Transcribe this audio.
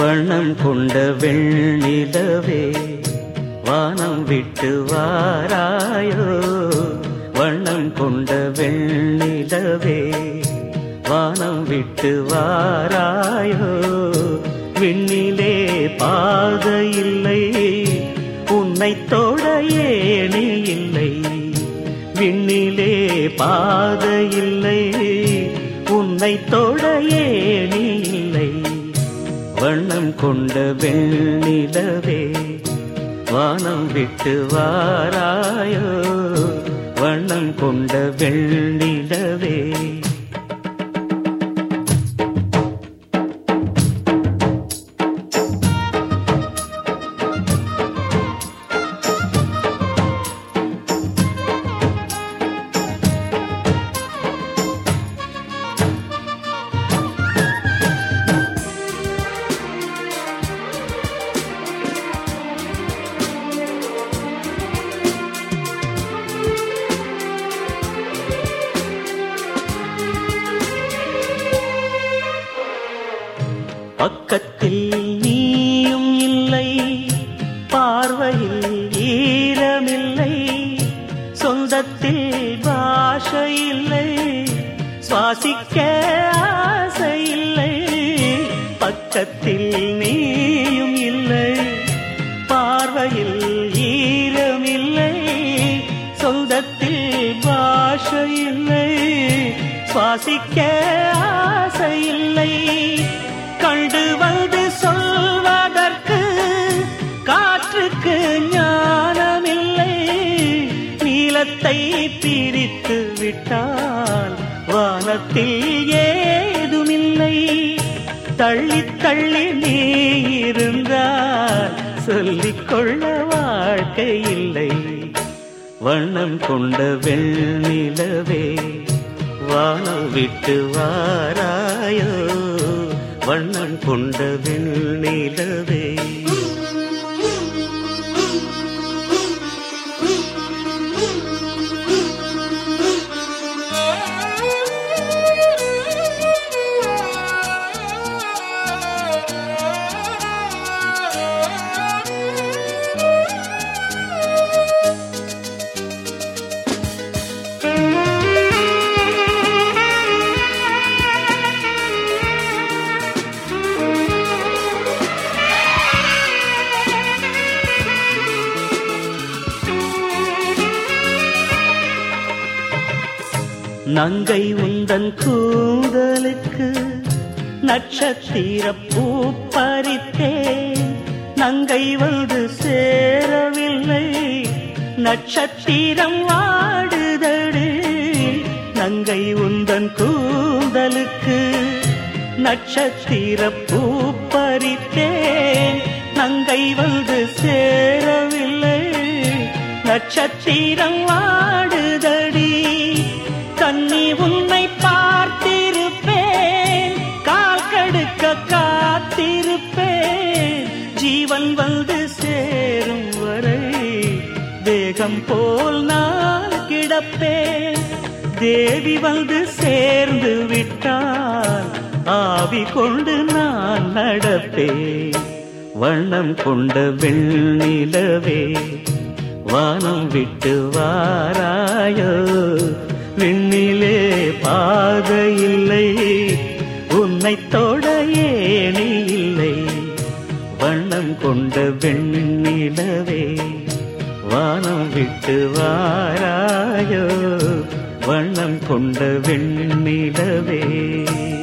வண்ணம் கொண்ட வெண்ணிலவே வானம் விட்டு வாராயோ வண்ணம் கொண்ட வெண்ணிலவே வானம் விட்டு வாராயோ விண்ணிலே பாதை இல்லை உன்னை தொட ஏணி இல்லை விண்ணிலே பாதை இல்லை உன்னை தொட ஏணி இல்லை வண்ணம் கொண்ட வெண்ணிலவே வானம் விட்டு வாராயோ வண்ணம் கொண்ட வெண்ணிலவே பக்கத்தில் நீயும் இல்லை பார்வையில் ஈரமில்லை சொந்தத்தில் பாஷை இல்லை சுவாசிக்க ஆசை இல்லை பக்கத்தில் நீயும் இல்லை பார்வையில் ஈரமில்லை சொந்தத்தில் பாஷை இல்லை சுவாசிக்க ஆசை இல்லை கண்டு வந்து சொல்வதற்கு காற்றுக்கு ஞானமில்லை நீளத்தை பிரித்து விட்டால் வானத்தில் ஏதுமில்லை தள்ளி தள்ளி நீ இருந்தால் சொல்லிக்கொள்ள வாழ்க்கை இல்லை வண்ணம் கொண்ட வெண்ணிலவே வானம் விட்டு வாராயோ வண்ணம் கொண்ட வெண்ணிலவே நங்கை உந்தன் கூந்தலுக்கு நட்சத்திர பூ பறித்தேன் நங்கை வந்து சேரவில்லை நட்சத்திரம் வாடுதடு நங்கை உந்தன் கூந்தலுக்கு நட்சத்திர பூ பறித்தேன் நங்கை வந்து சேரவில்லை நட்சத்திரம் வாடுதடி கண்ணி உன்னை பார்த்திருப்பேன் கால் கடுக்க காத்திருப்பேன் ஜீவன் வந்து சேரும் வரை தேகம் போல் நான் கிடப்பேன் தேவி வந்து சேர்ந்து விட்டால் ஆவி கொண்டு நான் நடப்பேன் வண்ணம் கொண்ட வெண்ணிலவே வானம் விட்டு வாராயோ விண்ணிலே பாதை இல்லை உன்னை தொட ஏணி இல்லை வண்ணம் கொண்ட வெண்ணிலவே வானம் விட்டு வாராயோ வண்ணம் கொண்ட வெண்ணிலவே